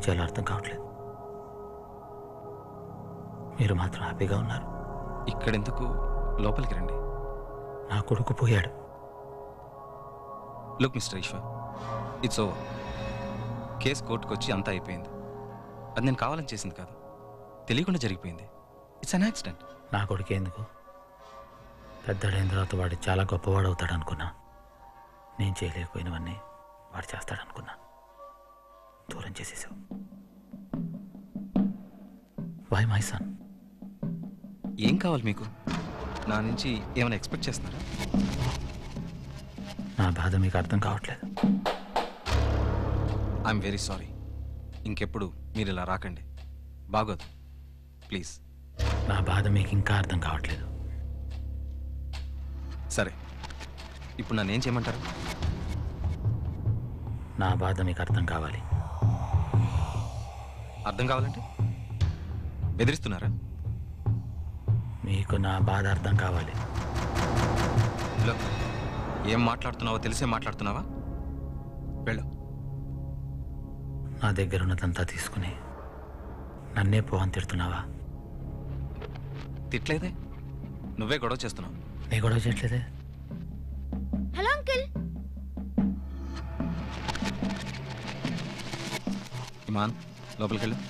చేయాలో అర్థం కావట్లేదు మీరు మాత్రం హ్యాపీగా ఉన్నారు ఇక్కడెందుకు లోపలికి రండి నా కొడుకు పోయాడు look mister Eshwar it's over case కోర్టుకు వచ్చి అంతా అయిపోయింది అది నేను కావాలని చేసింది కాదు తెలియకుండా జరిగిపోయింది ఇట్స్ అన్ యాక్సిడెంట్ నా కొడుకు ఎందుకు పెద్దడైన తర్వాత వాడు చాలా గొప్పవాడు అవుతాడు అనుకున్నా నేను చేయలేకపోయినవన్నీ వాడు చేస్తాడనుకున్నా దూరం చేసేసావు వై మై సన్ ఏం కావాలి మీకు నా నుంచి ఏమైనా ఎక్స్పెక్ట్ చేస్తున్నారా నా బాధ మీకు అర్థం కావట్లేదు ఐఎమ్ వెరీ సారీ ఇంకెప్పుడు మీరు ఇలా రాకండి బాగోదు ప్లీజ్ నా బాధ మీకు ఇంకా అర్థం కావట్లేదు సరే ఇప్పుడు నన్ను ఏం చేయమంటారు నా బాధ మీకు అర్థం కావాలి అర్థం కావాలంటే బెదిరిస్తున్నారా మీకు నా బాధ అర్థం కావాలి హలో ఏం మాట్లాడుతున్నావో తెలిసే మాట్లాడుతున్నావా వెళ్ళు నా దగ్గర ఉన్నదంతా తీసుకుని నన్నే పోవని తిడుతున్నావా తిట్లేదే నువ్వే గొడవ చేస్తున్నావు నీ గొడవ చేయట్లేదే హలో అంకిల్ ఇమాన్ లోపలికి వెళ్ళు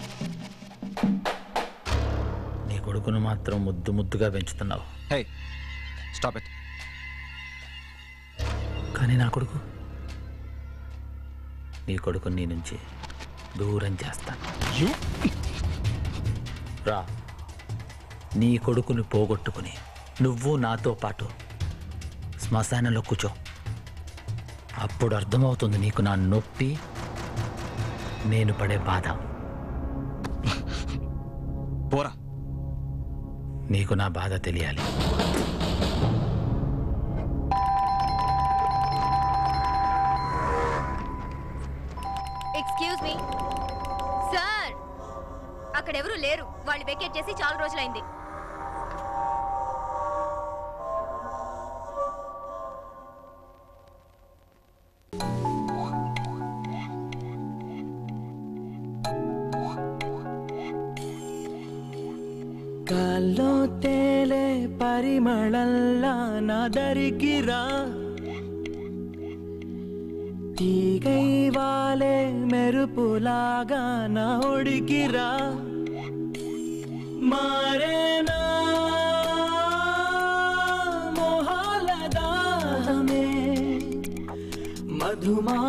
నీ కొడుకును మాత్రం ముద్దు ముద్దుగా పెంచుతున్నావు హే స్టాప్ ఇట్ కానీ నా కొడుకు నీ కొడుకు నీ నుంచి దూరం చేస్తాను రా నీ కొడుకుని పోగొట్టుకుని నువ్వు నాతో పాటు శ్మశానంలో కూర్చో అప్పుడు అర్థమవుతుంది నీకు నా నొప్పి నేను పడే బాధ పోరా నీకు నా బాధ తెలియాలి ఎక్స్క్యూజ్ మీ సార్ అక్కడ ఎవరు లేరు వాళ్ళు వెకేట్ చేసి చాలా రోజులైంది గాల్లో తేలే పరిమళల్లా నా దరికిరా తీగై వాలే మెరుపులాగా నా ఒడికిరా మారేనా మొహాల దాహమే మధుమా